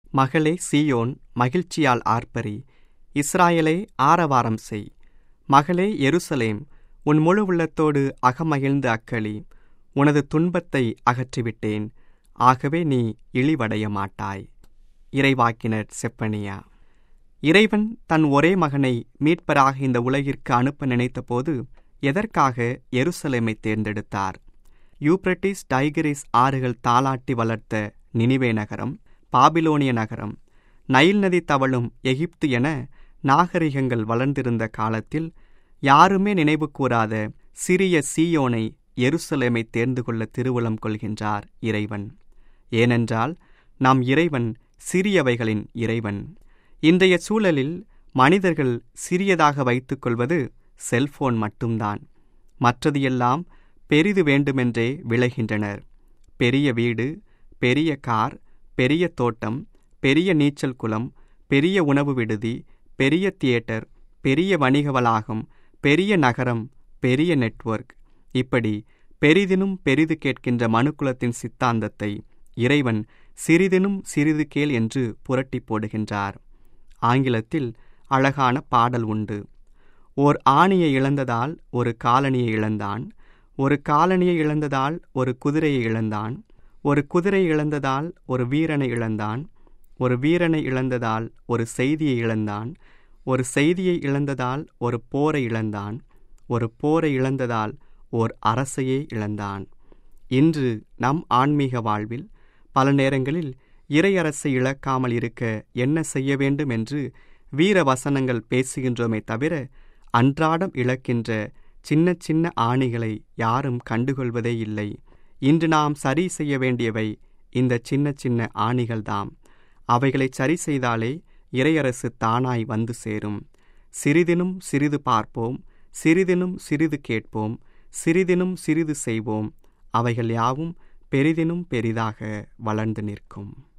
மகளே சீயோன் மகிழ்ச்சியால் ஆர்ப்பரி இஸ்ராயலே ஆரவாரம் செய் மகளே எருசலேம் உன் முழு உள்ளத்தோடு அகமகிழ்ந்து அக்களி உனது துன்பத்தை அகற்றிவிட்டேன் ஆகவே நீ இழிவடைய மாட்டாய் இறைவாக்கினர் செப்பனியா இறைவன் தன் ஒரே மகனை மீட்பராக இந்த உலகிற்கு அனுப்ப நினைத்தபோது எதற்காக எருசலேமை தேர்ந்தெடுத்தார் யூப்ரட்டிஸ் டைகிரிஸ் ஆறுகள் தாளாட்டி வளர்த்த நினிவே நகரம் பாபிலோனிய நகரம் நைல் நதி தவழும் எகிப்து என நாகரிகங்கள் வளர்ந்திருந்த காலத்தில் யாருமே நினைவு கூறாத சிறிய சீயோனை எருசலேமை தேர்ந்து கொள்ள திருவுளம் கொள்கின்றார் இறைவன் ஏனென்றால் நாம் இறைவன் சிறியவைகளின் இறைவன் இன்றைய சூழலில் மனிதர்கள் சிறியதாக வைத்துக்கொள்வது செல்போன் மட்டும்தான் மற்றது எல்லாம் பெரிது வேண்டுமென்றே விளைகின்றனர் பெரிய வீடு பெரிய கார் பெரிய தோட்டம் பெரிய நீச்சல் குளம் பெரிய உணவு விடுதி பெரிய தியேட்டர் பெரிய வணிக வளாகம் பெரிய நகரம் பெரிய நெட்வொர்க் இப்படி பெரிதினும் பெரிது கேட்கின்ற மனுக்குலத்தின் சித்தாந்தத்தை இறைவன் சிறிதினும் சிறிது கேள் என்று புரட்டி போடுகின்றார் ஆங்கிலத்தில் அழகான பாடல் உண்டு ஓர் ஆணியை இழந்ததால் ஒரு காலனியை இழந்தான் ஒரு காலனியை இழந்ததால் ஒரு குதிரையை இழந்தான் ஒரு குதிரை இழந்ததால் ஒரு வீரனை இழந்தான் ஒரு வீரனை இழந்ததால் ஒரு செய்தியை இழந்தான் ஒரு செய்தியை இழந்ததால் ஒரு போரை இழந்தான் ஒரு போரை இழந்ததால் ஓர் அரசையே இழந்தான் இன்று நம் ஆன்மீக வாழ்வில் பல நேரங்களில் இறையரசை இழக்காமல் இருக்க என்ன செய்ய வேண்டும் என்று வீர வசனங்கள் பேசுகின்றோமே தவிர அன்றாடம் இழக்கின்ற சின்ன சின்ன ஆணிகளை யாரும் கண்டுகொள்வதே இல்லை இன்று நாம் சரி செய்ய வேண்டியவை இந்த சின்ன சின்ன ஆணிகள்தாம் அவைகளை சரி செய்தாலே இறையரசு தானாய் வந்து சேரும் சிறிதினும் சிறிது பார்ப்போம் சிறிதினும் சிறிது கேட்போம் சிறிதினும் சிறிது செய்வோம் அவைகள் யாவும் பெரிதினும் பெரிதாக வளர்ந்து நிற்கும்